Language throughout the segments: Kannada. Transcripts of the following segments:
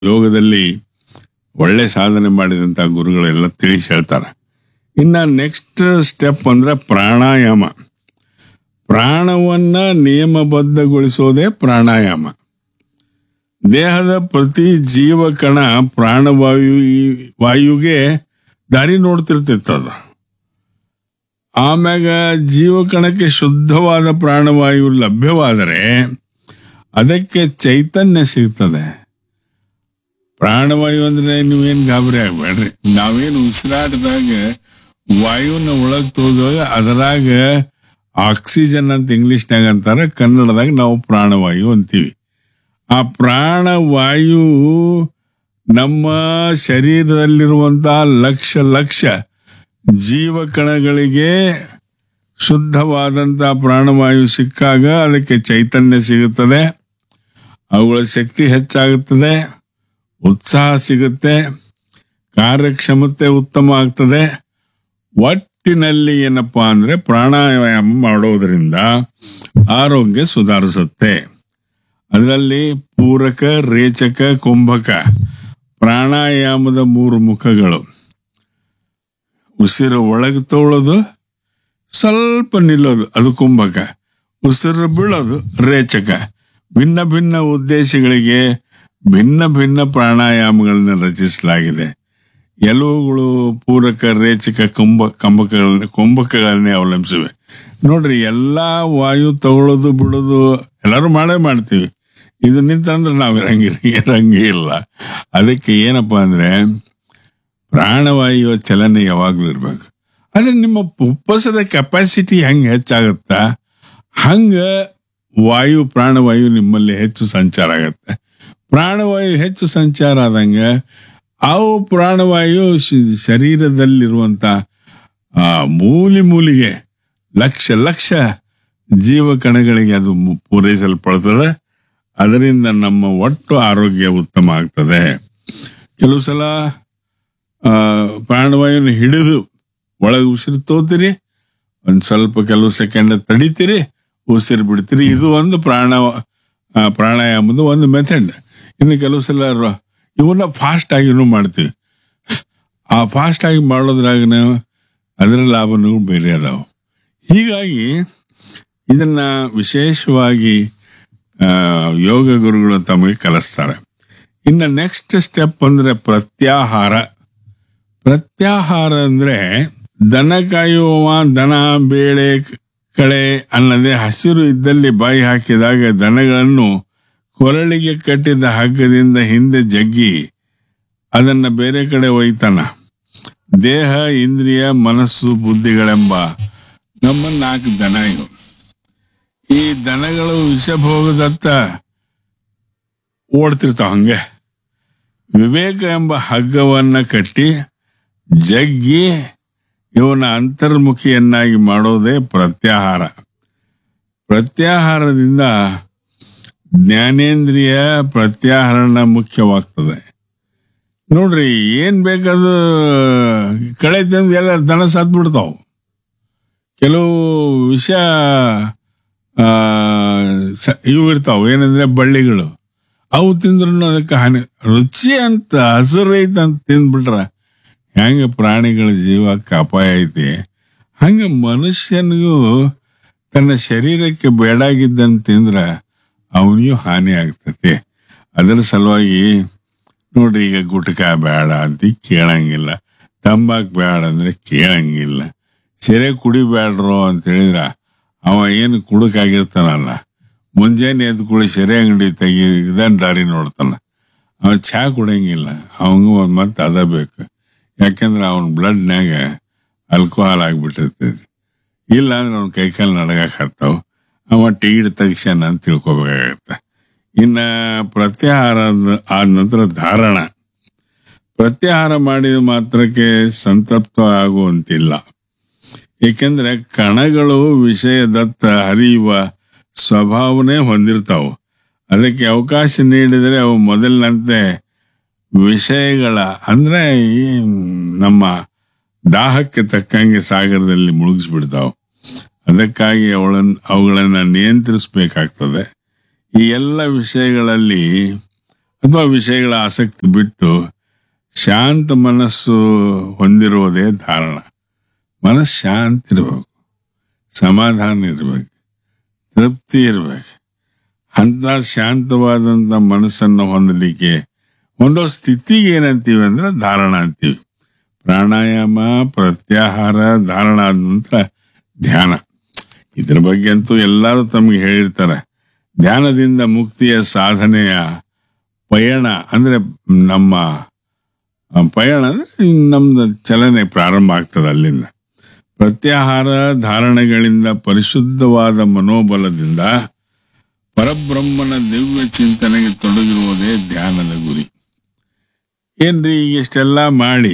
ಯೋಗದಲ್ಲಿ ಒಳ್ಳೆ ಸಾಧನೆ ಮಾಡಿದಂಥ ಗುರುಗಳೆಲ್ಲ ತಿಳಿಸಿ ಹೇಳ್ತಾರೆ ಇನ್ನು ನೆಕ್ಸ್ಟ್ ಸ್ಟೆಪ್ ಅಂದ್ರೆ ಪ್ರಾಣಾಯಾಮ ಪ್ರಾಣವನ್ನ ನಿಯಮಬದ್ಧಗೊಳಿಸೋದೇ ಪ್ರಾಣಾಯಾಮ ದೇಹದ ಪ್ರತಿ ಜೀವಕಣ ಪ್ರಾಣವಾಯು ಈ ವಾಯುಗೆ ದಾರಿ ನೋಡ್ತಿರ್ತಿತ್ತದ ಆಮ್ಯಾಗ ಜೀವಕಣಕ್ಕೆ ಶುದ್ಧವಾದ ಪ್ರಾಣವಾಯು ಲಭ್ಯವಾದರೆ ಅದಕ್ಕೆ ಚೈತನ್ಯ ಸಿಗ್ತದೆ ಪ್ರಾಣವಾಯು ಅಂದ್ರೆ ನೀವೇನು ಗಾಬರಿ ಆಗ್ಬೇಡ್ರಿ ನಾವೇನು ಉಸಿರಾಟದಾಗ ವಾಯುನ ಒಳಗ್ ತೋದಾಗ ಅದರಾಗ ಆಕ್ಸಿಜನ್ ಅಂತ ಇಂಗ್ಲಿಷ್ನಾಗ ಅಂತಾರ ಕನ್ನಡದಾಗ ನಾವು ಪ್ರಾಣವಾಯು ಅಂತೀವಿ ಆ ಪ್ರಾಣವಾಯು ನಮ್ಮ ಶರೀರದಲ್ಲಿರುವಂತ ಲಕ್ಷ ಲಕ್ಷ ಜೀವಕಣಗಳಿಗೆ ಶುದ್ಧವಾದಂತ ಪ್ರಾಣವಾಯು ಸಿಕ್ಕಾಗ ಅದಕ್ಕೆ ಚೈತನ್ಯ ಸಿಗುತ್ತದೆ ಅವುಗಳ ಶಕ್ತಿ ಹೆಚ್ಚಾಗುತ್ತದೆ ಉತ್ಸಾಹ ಸಿಗುತ್ತೆ ಕಾರ್ಯಕ್ಷಮತೆ ಉತ್ತಮ ಆಗ್ತದೆ ಒಟ್ಟಿನಲ್ಲಿ ಏನಪ್ಪಾ ಅಂದ್ರೆ ಪ್ರಾಣಾಯಾಮ ಮಾಡೋದ್ರಿಂದ ಆರೋಗ್ಯ ಸುಧಾರಿಸುತ್ತೆ ಅದರಲ್ಲಿ ಪೂರಕ ರೇಚಕ ಕುಂಭಕ ಪ್ರಾಣಾಯಾಮದ ಮೂರು ಮುಖಗಳು ಉಸಿರು ಒಳಗೆ ತಗೊಳ್ಳೋದು ಸ್ವಲ್ಪ ನಿಲ್ಲೋದು ಅದು ಕುಂಭಕ ಉಸಿರು ಬೀಳೋದು ರೇಚಕ ಭಿನ್ನ ಭಿನ್ನ ಉದ್ದೇಶಗಳಿಗೆ ಭಿನ್ನ ಭಿನ್ನ ಪ್ರಾಣಾಯಾಮಗಳನ್ನು ರಚಿಸಲಾಗಿದೆ ಎಲುವುಗಳು ಪೂರಕ ರೇಚಕ ಕುಂಭ ಕಂಬಕಗಳನ್ನ ಕುಂಭಕಗಳನ್ನೇ ಅವಲಂಬಿಸಿವೆ ನೋಡ್ರಿ ಎಲ್ಲಾ ವಾಯು ತಗೊಳ್ಳೋದು ಬಿಡೋದು ಎಲ್ಲರೂ ಮಾಡೇ ಮಾಡ್ತೀವಿ ಇದು ನಿಂತಂದ್ರೆ ನಾವು ಇರಂಗಿಲ್ಲ ಇರಂಗೇ ಇಲ್ಲ ಅದಕ್ಕೆ ಏನಪ್ಪಾ ಅಂದ್ರೆ ಪ್ರಾಣವಾಯುವ ಚಲನೆ ಯಾವಾಗ್ಲೂ ಇರ್ಬೇಕು ಆದ್ರೆ ನಿಮ್ಮ ಉಪ್ಪಸದ ಕೆಪಾಸಿಟಿ ಹೆಂಗ್ ಹೆಚ್ಚಾಗುತ್ತಾ ಹಂಗ ವಾಯು ಪ್ರಾಣವಾಯು ನಿಮ್ಮಲ್ಲಿ ಹೆಚ್ಚು ಸಂಚಾರ ಆಗತ್ತೆ ಪ್ರಾಣವಾಯು ಹೆಚ್ಚು ಸಂಚಾರ ಆದಂಗ ಅವು ಪ್ರಾಣವಾಯು ಶ- ಶರೀರದಲ್ಲಿರುವಂತ ಆ ಮೂಲಿ ಮೂಲಿಗೆ ಲಕ್ಷ ಲಕ್ಷ ಜೀವಕಣಗಳಿಗೆ ಅದು ಮು- ಪೂರೈಸಲ್ಪಡ್ತದೆ ಅದರಿಂದ ನಮ್ಮ ಒಟ್ಟು ಆರೋಗ್ಯ ಉತ್ತಮ ಆಗ್ತದೆ ಕೆಲವು ಸಲ ಆ, ಪ್ರಾಣವಾಯುನ ಹಿಡಿದು ಒಳಗೆ ಉಸಿರು ತೋತೀರಿ ಒಂದ್ ಸ್ವಲ್ಪ ಕೆಲವು ಸೆಕೆಂಡ್ ತಡಿತೀರಿ ಉಸಿರು ಬಿಡ್ತೀರಿ ಇದು ಒಂದು ಪ್ರಾಣ ಆ, ಪ್ರಾಣಾಯಾಮದ ಒಂದು ಮೆಥಡ್ ಇನ್ನು ಕೆಲವು ಸಲ ರ- ಇವನ್ನ ಫಾಸ್ಟ್ ಆಗಿನೂ ಮಾಡ್ತೀವಿ ಆ ಫಾಸ್ಟ್ ಆಗಿ ಮಾಡೋದ್ರಾಗ ನಾವು ಅದರ ಲಾಭನೂ ಬೇರೆ ಅದಾವು ಹೀಗಾಗಿ ಇದನ್ನ ವಿಶೇಷವಾಗಿ ಆ, ಯೋಗ ಗುರುಗಳು ತಮಗೆ ಕಲಿಸ್ತಾರೆ ಇನ್ನು ನೆಕ್ಸ್ಟ್ ಸ್ಟೆಪ್ ಅಂದ್ರೆ ಪ್ರತ್ಯಾಹಾರ ಪ್ರತ್ಯಾಹಾರ ಅಂದ್ರೆ ದನ ಕಾಯುವವ ದನ ಬೇಳೆ ಕಳೆ ಅನ್ನದೆ ಹಸಿರು ಇದ್ದಲ್ಲಿ ಬಾಯಿ ಹಾಕಿದಾಗ ದನಗಳನ್ನು ಕೊರಳಿಗೆ ಕಟ್ಟಿದ ಹಗ್ಗದಿಂದ ಹಿಂದೆ ಜಗ್ಗಿ ಅದನ್ನ ಬೇರೆ ಕಡೆ ಒಯ್ತಾನ ದೇಹ ಇಂದ್ರಿಯ ಮನಸ್ಸು ಬುದ್ಧಿಗಳೆಂಬ ನಮ್ಮ ನಾಲ್ಕು ದನ ಇವು ಈ ದನಗಳು ವಿಷಭೋಗದತ್ತ ಓಡ್ತಿರ್ತಾವ ಹಂಗೆ ವಿವೇಕ ಎಂಬ ಹಗ್ಗವನ್ನ ಕಟ್ಟಿ ಜಗ್ಗಿ ಇವನ ಅಂತರ್ಮುಖಿಯನ್ನಾಗಿ ಮಾಡೋದೇ ಪ್ರತ್ಯಾಹಾರ ಪ್ರತ್ಯಾಹಾರದಿಂದ ಜ್ಞಾನೇಂದ್ರಿಯ ಪ್ರತ್ಯಾಹರಣ ಮುಖ್ಯವಾಗ್ತದೆ ನೋಡ್ರಿ ಏನ್ ಬೇಕಾದ್ರು ಕಳೆ ತಂದು ಎಲ್ಲ ದನ ಸತ್ ಬಿಡ್ತಾವ್ ಕೆಲವು ವಿಷ ಆ, ಸ- ಇವು ಇರ್ತಾವ ಏನಂದ್ರೆ ಬಳ್ಳಿಗಳು ಅವು ತಿಂದ್ರು ಅದಕ್ಕೆ ಹಾನಿ ರುಚಿ ಅಂತ ಹಸಿರೈತ ಅಂತ ತಿಂದ್ಬಿಟ್ರ ಹೆಂಗ ಪ್ರಾಣಿಗಳ ಜೀವಕ್ಕೆ ಅಪಾಯ ಐತಿ ಹಂಗ ಮನುಷ್ಯನಿಗೂ ತನ್ನ ಶರೀರಕ್ಕೆ ಬೇಡಾಗಿದ್ದನ್ನು ತಿಂದ್ರ ಅವನಿಗೂ ಹಾನಿ ಆಗ್ತತಿ ಅದರ ಸಲುವಾಗಿ ನೋಡ್ರಿ ಈಗ ಗುಟ್ಕ ಬೇಡ ಅಂತ ಕೇಳಂಗಿಲ್ಲ ತಂಬಾಕ್ ಬೇಡ ಅಂದ್ರೆ ಕೇಳಂಗಿಲ್ಲ ಸೆರೆ ಕುಡಿಬೇಡ್ರೋ ಅಂತ ಹೇಳಿದ್ರ ಅವ ಏನು ಕುಡುಕಾಗಿರ್ತಾನಲ್ಲ ಮುಂಜಾನೆ ಎದ್ದು ಕುಡಿ ಸೆರೆ ಅಂಗಡಿ ತೆಗಿ ಇದನ್ ದಾರಿ ನೋಡ್ತಾನ ಅವ ಚಹಾ ಕುಡಿಯಂಗಿಲ್ಲ ಅವಂಗೂ ಒಂದ್ ಮತ್ತೆ ಅದ ಬೇಕು ಯಾಕಂದ್ರೆ ಅವನ ಬ್ಲಡ್ನ್ಯಾಗ ಆಲ್ಕೋಹಾಲ್ ಆಗ್ಬಿಟ್ಟಿರ್ತೈತಿ ಇಲ್ಲ ಅಂದ್ರೆ ಅವ್ನ ಕೈಕಾಲು ನಡಗಕ್ ಹತ್ತಾವ ಅವ ಟೀಡ್ ತೆಗಿಸ್ಯಾನ ಅಂತ ತಿಳ್ಕೊಬೇಕಾಗತ್ತೆ ಇನ್ನ ಪ್ರತ್ಯಾಹಾರ ಅಂದ್- ಆದ ನಂತರ ಧಾರಣ ಪ್ರತ್ಯಾಹಾರ ಮಾಡಿದ ಮಾತ್ರಕ್ಕೆ ಸಂತಪ್ತ ಆಗುವಂತಿಲ್ಲ ಏಕೆಂದ್ರೆ ಕಣಗಳು ವಿಷಯದತ್ತ ಹರಿಯುವ ಸ್ವಭಾವನೆ ಹೊಂದಿರ್ತಾವು ಅದಕ್ಕೆ ಅವಕಾಶ ನೀಡಿದರೆ ಅವು ಮೊದಲಿನಂತೆ ವಿಷಯಗಳ ಅಂದ್ರೆ ಈ ನಮ್ಮ ದಾಹಕ್ಕೆ ತಕ್ಕಂಗೆ ಸಾಗರದಲ್ಲಿ ಮುಳುಗಿಸ್ಬಿಡ್ತಾವು ಅದಕ್ಕಾಗಿ ಅವಳನ್ನ ಅವುಗಳನ್ನ ನಿಯಂತ್ರಿಸಬೇಕಾಗ್ತದೆ ಈ ಎಲ್ಲ ವಿಷಯಗಳಲ್ಲಿ ಅಥವಾ ವಿಷಯಗಳ ಆಸಕ್ತಿ ಬಿಟ್ಟು ಶಾಂತ ಮನಸ್ಸು ಹೊಂದಿರುವುದೇ ಧಾರಣ ಮನಸ್ಸು ಶಾಂತ ಇರಬೇಕು ಸಮಾಧಾನ ಇರಬೇಕು ತೃಪ್ತಿ ಇರಬೇಕು ಅಂತ ಶಾಂತವಾದಂಥ ಮನಸ್ಸನ್ನು ಹೊಂದಲಿಕ್ಕೆ ಒಂದೋ ಸ್ಥಿತಿಗೆ ಏನಂತೀವಿ ಅಂದ್ರೆ ಧಾರಣ ಅಂತೀವಿ ಪ್ರಾಣಾಯಾಮ ಪ್ರತ್ಯಾಹಾರ ಧಾರಣ ಆದ ನಂತರ ಧ್ಯಾನ ಇದ್ರ ಬಗ್ಗೆ ಅಂತೂ ಎಲ್ಲರೂ ತಮಗೆ ಹೇಳಿರ್ತಾರೆ ಧ್ಯಾನದಿಂದ ಮುಕ್ತಿಯ ಸಾಧನೆಯ ಪಯಣ ಅಂದ್ರೆ ನಮ್ಮ ಆ, ಪಯಣ ಅಂದ್ರೆ ನಮ್ದು ಚಲನೆ ಪ್ರಾರಂಭ ಆಗ್ತದೆ ಅಲ್ಲಿಂದ ಪ್ರತ್ಯಾಹಾರ ಧಾರಣೆಗಳಿಂದ ಪರಿಶುದ್ಧವಾದ ಮನೋಬಲದಿಂದ ಪರಬ್ರಹ್ಮನ ದಿವ್ಯ ಚಿಂತನೆಗೆ ತೊಡಗಿರುವುದೇ ಧ್ಯಾನದ ಗುರಿ ಏನ್ರಿ ಇಷ್ಟೆಲ್ಲ ಮಾಡಿ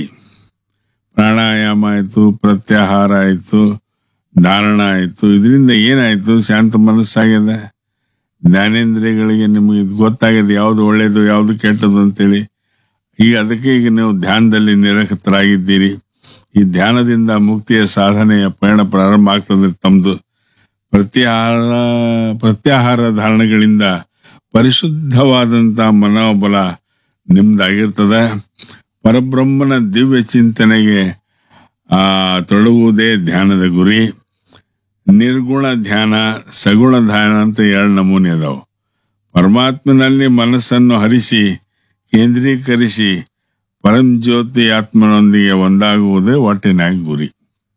ಪ್ರಾಣಾಯಾಮ ಆಯಿತು ಪ್ರತ್ಯಾಹಾರ ಆಯಿತು ಧಾರಣ ಆಯಿತು ಇದರಿಂದ ಏನಾಯಿತು ಶಾಂತ ಮನಸ್ಸಾಗಿದೆ ಜ್ಞಾನೇಂದ್ರಿಯಗಳಿಗೆ ನಿಮಗೆ ಇದು ಗೊತ್ತಾಗಿದೆ ಯಾವುದು ಒಳ್ಳೆಯದು ಯಾವುದು ಕೆಟ್ಟದ್ದು ಅಂತೇಳಿ ಈಗ ಅದಕ್ಕೆ ಈಗ ನೀವು ಧ್ಯಾನದಲ್ಲಿ ನಿರತರಾಗಿದ್ದೀರಿ ಈ ಧ್ಯಾನದಿಂದ ಮುಕ್ತಿಯ ಸಾಧನೆಯ ಪಯಣ ಪ್ರಾರಂಭ ಆಗ್ತದೆ ತಮ್ಮದು ಪ್ರತ್ಯಾಹಾರ ಪ್ರತ್ಯಾಹಾರ ಧಾರಣೆಗಳಿಂದ ಪರಿಶುದ್ಧವಾದಂಥ ಮನೋಬಲ ನಿಮ್ದಾಗಿರ್ತದೆ ಪರಬ್ರಹ್ಮನ ದಿವ್ಯ ಚಿಂತನೆಗೆ ಆ ತೊಡಗುವುದೇ ಧ್ಯಾನದ ಗುರಿ ನಿರ್ಗುಣ ಧ್ಯಾನ ಸಗುಣ ಧ್ಯಾನ ಅಂತ ಎರಡು ನಮೂನೆ ಅದಾವು ಪರಮಾತ್ಮನಲ್ಲಿ ಮನಸ್ಸನ್ನು ಹರಿಸಿ ಕೇಂದ್ರೀಕರಿಸಿ ಪರಂಜ್ಯೋತಿ ಆತ್ಮನೊಂದಿಗೆ ಒಂದಾಗುವುದೇ ಒಟ್ಟಿನ ಗುರಿ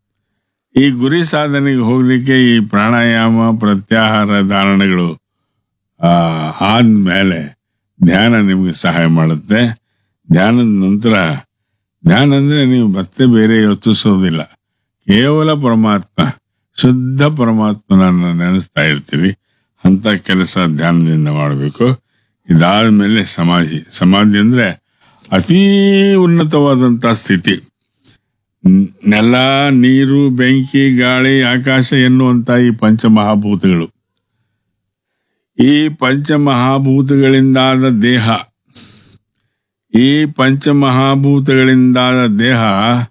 ಈ ಗುರಿ ಸಾಧನೆಗೆ ಹೋಗ್ಲಿಕ್ಕೆ ಈ ಪ್ರಾಣಾಯಾಮ ಪ್ರತ್ಯಾಹಾರ ಧಾರಣೆಗಳು ಆ, ಆದ್ಮೇಲೆ ಧ್ಯಾನ ನಿಮಗೆ ಸಹಾಯ ಮಾಡುತ್ತೆ ಧ್ಯಾನದ ನಂತರ ಧ್ಯಾನ ಅಂದ್ರೆ ನೀವು ಮತ್ತೆ ಬೇರೆ ಯೋಚಿಸೋದಿಲ್ಲ ಕೇವಲ ಪರಮಾತ್ಮ ಶುದ್ಧ ಪರಮಾತ್ಮನನ್ನು ನೆನೆಸ್ತಾ ಇರ್ತೀರಿ ಅಂತ ಕೆಲಸ ಧ್ಯಾನದಿಂದ ಮಾಡಬೇಕು ಇದಾದ ಮೇಲೆ ಸಮಾಧಿ ಸಮಾಧಿ ಅಂದ್ರೆ ಅತೀ ಉನ್ನತವಾದಂಥ ಸ್ಥಿತಿ ನ್- ನೆಲ ನೀರು ಬೆಂಕಿ ಗಾಳಿ ಆಕಾಶ ಎನ್ನುವಂತ ಈ ಪಂಚಮಹಾಭೂತಗಳು ಈ ಪಂಚಮಹಾಭೂತಗಳಿಂದಾದ ದೇಹ ಈ ಪಂಚಮಹಾಭೂತಗಳಿಂದಾದ ದೇಹ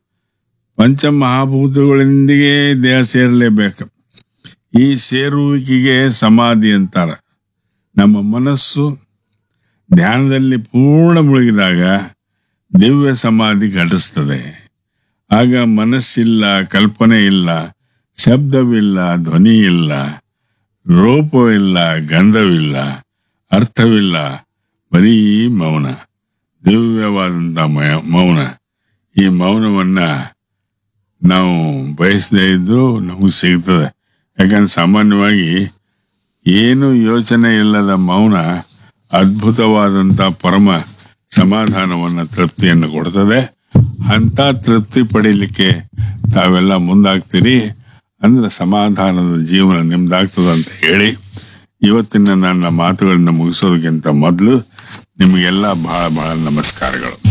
ಪಂಚಮಹಾಭೂತಗಳೊಂದಿಗೆ ದೇಹ ಸೇರಲೇಬೇಕು ಈ ಸೇರುವಿಕೆಗೆ ಸಮಾಧಿ ಅಂತಾರ ನಮ್ಮ ಮನಸ್ಸು ಧ್ಯಾನದಲ್ಲಿ ಪೂರ್ಣ ಮುಳುಗಿದಾಗ ದಿವ್ಯ ಸಮಾಧಿ ಘಟಿಸ್ತದೆ ಆಗ ಮನಸ್ಸಿಲ್ಲ ಕಲ್ಪನೆ ಇಲ್ಲ ಶಬ್ದವಿಲ್ಲ ಧ್ವನಿ ಇಲ್ಲ ರೂಪವಿಲ್ಲ ಗಂಧವಿಲ್ಲ ಅರ್ಥವಿಲ್ಲ ಬರೀ ಮೌನ ದಿವ್ಯವಾದಂಥ ಮಯ- ಮೌನ ಈ ಮೌನವನ್ನ ನಾವು ಬಯಸದೇ ಇದ್ರೂ ನಮಗೆ ಸಿಗ್ತದೆ ಯಾಕಂದ್ರೆ ಸಾಮಾನ್ಯವಾಗಿ ಏನು ಯೋಚನೆ ಇಲ್ಲದ ಮೌನ ಅದ್ಭುತವಾದಂಥ ಪರಮ ಸಮಾಧಾನವನ್ನ ತೃಪ್ತಿಯನ್ನು ಕೊಡ್ತದೆ ಅಂತ ತೃಪ್ತಿ ಪಡೀಲಿಕ್ಕೆ ತಾವೆಲ್ಲ ಮುಂದಾಗ್ತೀರಿ ಅಂದ್ರೆ ಸಮಾಧಾನದ ಜೀವನ ನಿಮ್ದಾಗ್ತದೆ ಅಂತ ಹೇಳಿ ಇವತ್ತಿನ ನನ್ನ ಮಾತುಗಳನ್ನ ಮುಗಿಸೋದಕ್ಕಿಂತ ಮೊದಲು ನಿಮಗೆಲ್ಲ ಬಹಳ ಬಹಳ ನಮಸ್ಕಾರಗಳು